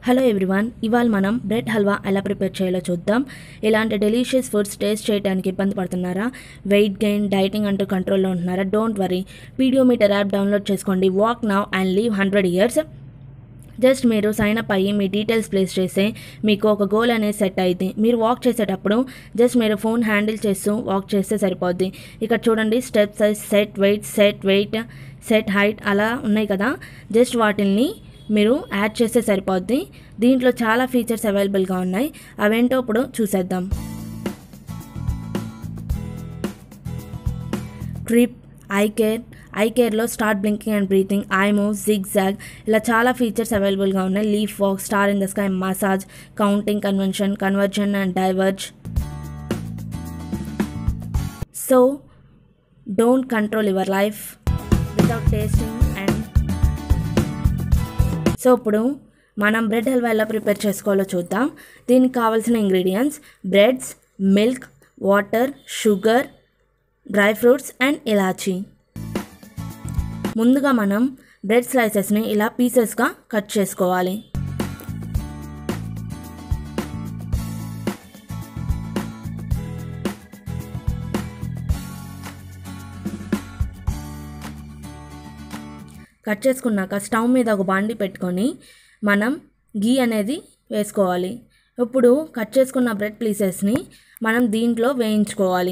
hello everyone ఇవాళ మనం bread halwa ఎలా ప్రిపేర్ చేయాలో చూద్దాం ఇలాంటి డెలీషియస్ ఫుడ్స్ టేస్ట్ చేయడానికి ఇబ్బంది పడుతున్నారా వెయిట్ గెయిన్ డైటింగ్ అంటూ కంట్రోల్లో ఉంటున్నారా don't worry pedometer app download చేసుకోండి walk now and live hundred years just మీరు సైన్ అప్ అయ్యి మీ డీటెయిల్స్ ప్లేస్ చేస్తే మీకు ఒక గోల్ అనేది సెట్ అయింది మీరు వాక్ చేసేటప్పుడు జస్ట్ మీరు ఫోన్ హ్యాండిల్ చేస్తూ వాక్ చేస్తే సరిపోద్ది ఇక్కడ చూడండి step size set weight set weight set height అలా ఉన్నాయి కదా జస్ట్ వాటిల్ని మీరు యాడ్ చేస్తే సరిపోద్ది దీంట్లో చాలా ఫీచర్స్ అవైలబుల్గా ఉన్నాయి అవేంటో ఇప్పుడు చూసేద్దాం ట్రిప్ ఐ కేర్ ఐ కేర్లో start blinking and breathing eye move zigzag ఇలా చాలా ఫీచర్స్ అవైలబుల్గా ఉన్నాయి leaf walk star in the sky massage counting convention convergence and diverge so don't control your life without tasting and so ఇప్పుడు మనం bread halwa ఎలా prepare చేసుకోవాలో చూద్దాం దీనికి కావాల్సిన ingredients breads milk water sugar dry fruits and elaichi ముందుగా మనం bread స్లైసెస్ని ఇలా పీసెస్గా కట్ చేసుకోవాలి కట్ చేసుకున్నాక స్టవ్ మీద ఒక బాండి పెట్టుకొని మనం గీ అనేది వేసుకోవాలి ఇప్పుడు కట్ చేసుకున్న బ్రెడ్ పీసెస్ని మనం దీంట్లో వేయించుకోవాలి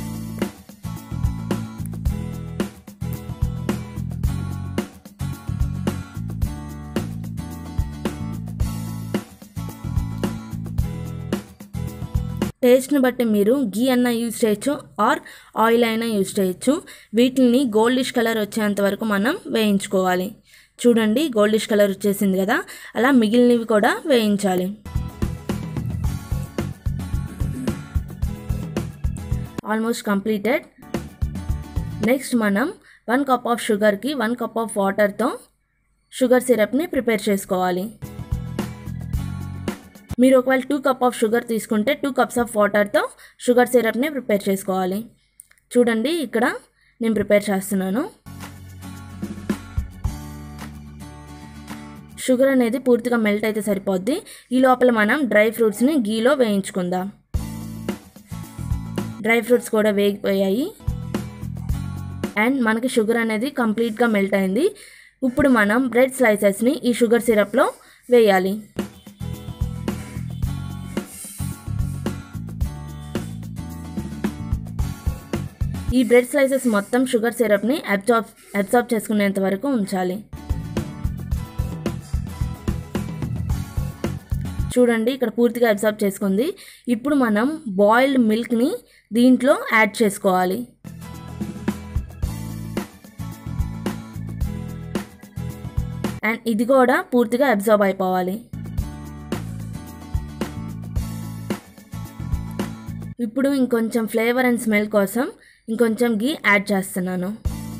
టేస్ట్ని బట్టి మీరు గీ అన్న యూజ్ చేయొచ్చు ఆర్ ఆయిల్ అయినా యూజ్ చేయొచ్చు వీటిని గోల్డిష్ కలర్ వచ్చేంత వరకు మనం వేయించుకోవాలి చూడండి గోల్డిష్ కలర్ వచ్చేసింది కదా అలా మిగిలినవి కూడా వేయించాలి ఆల్మోస్ట్ కంప్లీటెడ్ నెక్స్ట్ మనం వన్ కప్ ఆఫ్ షుగర్కి వన్ కప్ ఆఫ్ వాటర్తో షుగర్ సిరప్ని ప్రిపేర్ చేసుకోవాలి మీరు ఒకవేళ టూ కప్ ఆఫ్ షుగర్ తీసుకుంటే టూ కప్స్ ఆఫ్ వాటర్తో షుగర్ సిరప్ని ప్రిపేర్ చేసుకోవాలి చూడండి ఇక్కడ నేను ప్రిపేర్ చేస్తున్నాను షుగర్ అనేది పూర్తిగా మెల్ట్ అయితే సరిపోద్ది ఈ లోపల మనం డ్రై ఫ్రూట్స్ని గీలో వేయించుకుందాం డ్రై ఫ్రూట్స్ కూడా వేగిపోయాయి అండ్ మనకి షుగర్ అనేది కంప్లీట్గా మెల్ట్ అయింది ఇప్పుడు మనం బ్రెడ్ స్లైసెస్ని ఈ షుగర్ సిరప్లో వేయాలి ఈ బ్రెడ్ స్లైసెస్ మొత్తం షుగర్ సిరప్ని అబ్జార్బ్ అబ్జార్బ్ చేసుకునేంత వరకు ఉంచాలి చూడండి ఇక్కడ పూర్తిగా అబ్జార్బ్ చేసుకుంది ఇప్పుడు మనం బాయిల్డ్ మిల్క్ని దీంట్లో యాడ్ చేసుకోవాలి అండ్ ఇది కూడా పూర్తిగా అబ్జార్బ్ అయిపోవాలి ఇప్పుడు ఇంకొంచెం ఫ్లేవర్ అండ్ స్మెల్ కోసం ఇంకొంచెం గీ యాడ్ చేస్తున్నాను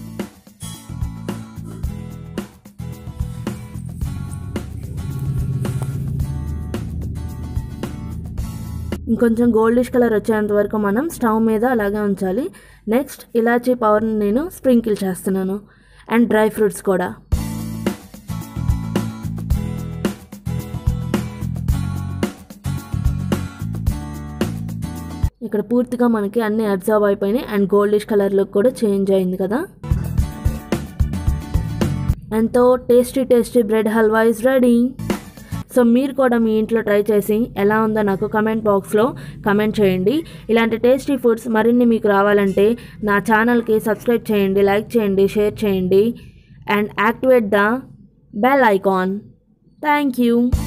ఇంకొంచెం గోల్డిష్ కలర్ వచ్చేంత వరకు మనం స్టవ్ మీద అలాగే ఉంచాలి నెక్స్ట్ ఇలాచీ పవర్ని నేను స్ప్రింకిల్ చేస్తున్నాను అండ్ డ్రై ఫ్రూట్స్ కూడా ఇక్కడ పూర్తిగా మనకి అన్ని అబ్జర్వ్ అయిపోయినాయి అండ్ గోల్డిష్ కలర్లోకి కూడా చేంజ్ అయింది కదా ఎంతో tasty tasty bread halwa is ready so మీరు కూడా మీ ఇంట్లో ట్రై చేసి ఎలా ఉందో నాకు కమెంట్ బాక్స్లో కమెంట్ చేయండి ఇలాంటి టేస్టీ ఫుడ్స్ మరిన్ని మీకు రావాలంటే నా ఛానల్కి సబ్స్క్రైబ్ చేయండి లైక్ చేయండి షేర్ చేయండి and activate the bell icon thank you